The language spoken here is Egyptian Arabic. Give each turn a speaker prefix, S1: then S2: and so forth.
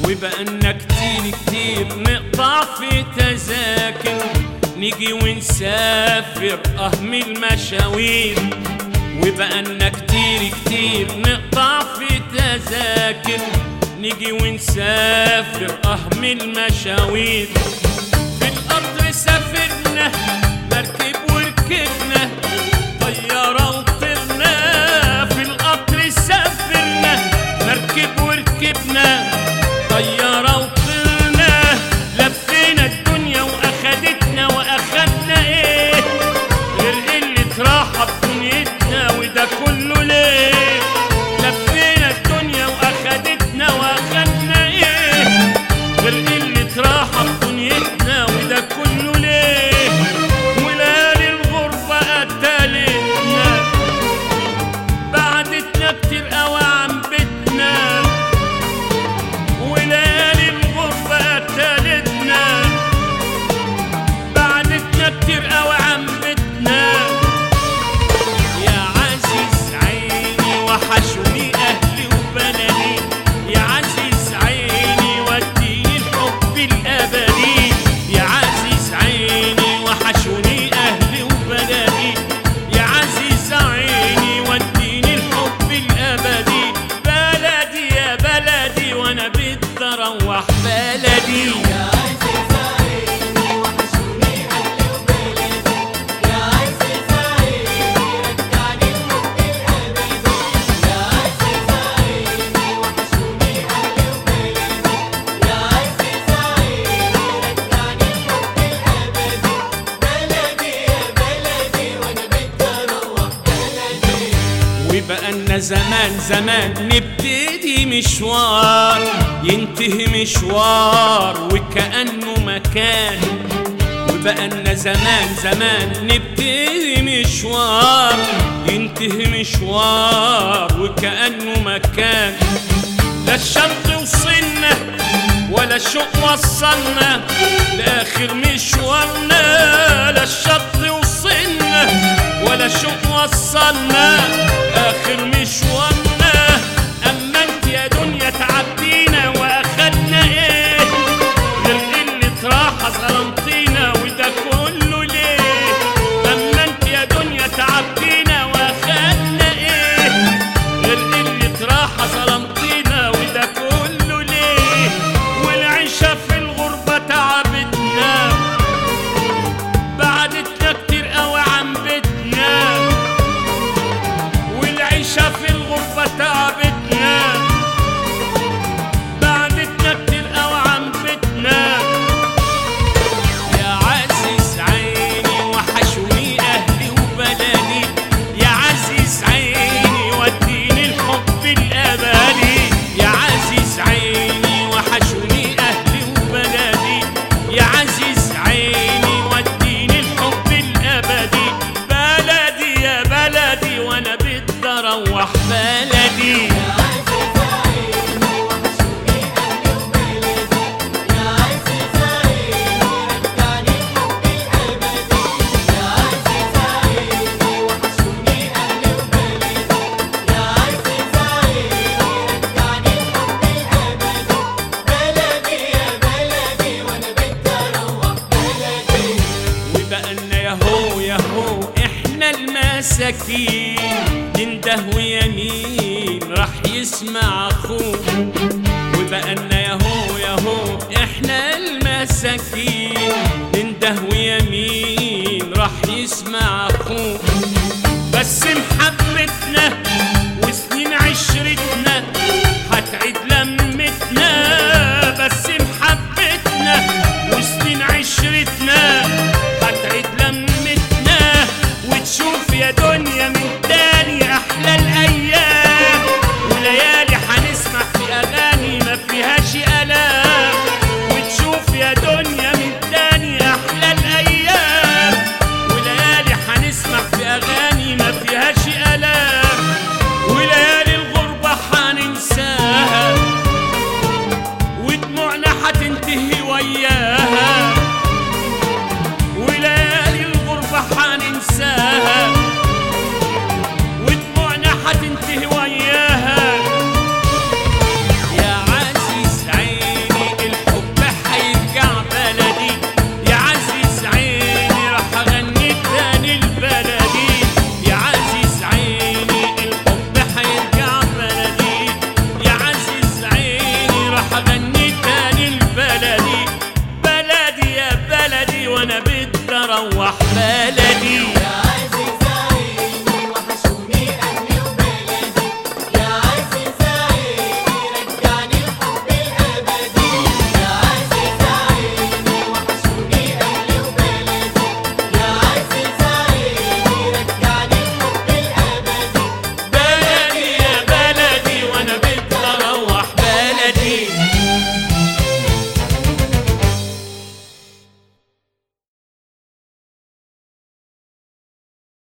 S1: وبقالنا كتير كتير نقطع في تذاكر نيجي ونسافر أهم المشاوير وبقالنا كتير كتير نقطع في تذاكر نيجي ونسافر أهم المشاوير في القطر سافرنا مركب وركبنا طيارة وطرنا في القطر سافرنا مركب وركبنا طيارة وطرنا لفينا الدنيا وأخدتنا وأخدنا إيه غير قلة راحة بدنيتنا وده كله ليه لفينا الدنيا وأخدتنا وأخدنا إيه غير قلة راحة بدنيتنا وده كله ليه وليالي الغربة قتلتنا بعدتنا كتير قوي عن بيتنا وليالي الغربة قتلتنا بعدتنا كتير قوي عن بيتنا يا عزيز عيني وحشوني أهلي وبلدي يا عزيز عيني وديني الحب الأبدي يا عزيز عيني وحشوني أهلي وبلدي يا عزيز عيني وديني الحب الأبدي بلدي يا بلدي وأنا بدي أروح بلدي
S2: يا عزيز عيني وحشوني أهلي وبلدي يا عزيز عيني رجعني الحب الأبدي يا عزيز عيني وحشوني أهلي وبلدي يا عزيز عيني رجعني الحب الأبدي بلدي يا بلدي وأنا بدي أروح بلدي
S1: وبقالنا زمان زمان نبتدي مشوار ينتهي مشوار وكأنه مكان وبقالنا زمان زمان نبتدي مشوار ينتهي مشوار وكأنه مكان لا الشرق وصلنا ولا الشوق وصلنا لآخر مشوارنا لا الشرق وصلنا ولا الشوق وصلنا آخر مشوارنا أما انت يا دنيا تعبتينا وأخدنا إيه غير قلة راحة ظلمتينا وده كله ليه أما انت يا دنيا تعبتينا وأخدنا إيه غير قلة راحة ظلمتينا وده كله ليه والعيشة في الغربة تعبتنا بعدتنا كتير قوي عن بيتنا والعيشة في الغربة تعبتنا بعدتنا كتير قوي عن بيتنا يا عزيز عيني وحشوني أهلي وبلدي يا عزيز عيني وديني الحب الأبدي يا عزيز عيني وحشوني أهلي وبلدي يا عزيز عيني وديني الحب الأبدي بلدي يا بلدي وأنا بدي أروح بلدي
S2: يا عزيز عيني وحشوني أهلي وبلدي يا عزيز عيني رجعني الحب الأبدي يا عزيز عيني وحشوني أهلي وبلدي يا عزيز عيني رجعني الحب الأبدي بلدي يا بلدي وأنا بدي أروح بلدي
S1: وبقالنا ياهو ياهو احنا المساكين ننده ويمين راح يسمع